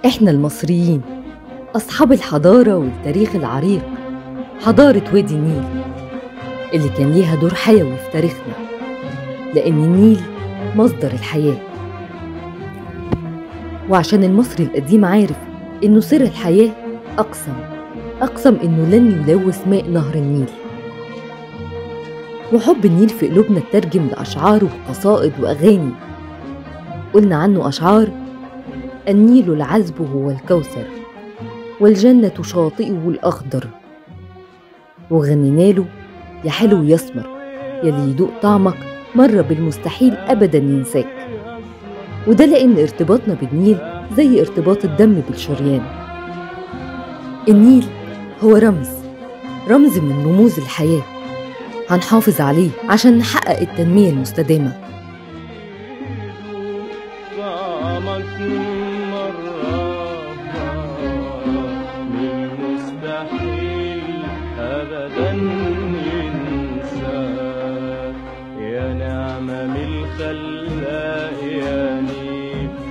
إحنا المصريين أصحاب الحضارة والتاريخ العريق حضارة وادي النيل اللي كان ليها دور حيوي في تاريخنا لأن النيل مصدر الحياة وعشان المصري القديم عارف إنه سر الحياة أقسم أقسم إنه لن يلوث ماء نهر النيل وحب النيل في قلوبنا اترجم لأشعار وقصائد وأغاني قلنا عنه أشعار النيل العذب هو الكوثر والجنة شاطئه الأخضر وغنينا له يا حلو يسمر يلي يدوق طعمك مرة بالمستحيل أبدا ينساك وده لأن ارتباطنا بالنيل زي ارتباط الدم بالشريان النيل هو رمز رمز من رموز الحياة هنحافظ عليه عشان نحقق التنمية المستدامة طعمك مرة من مستحيل أبدا ينسى يا نعمة من الخلاق يا نيل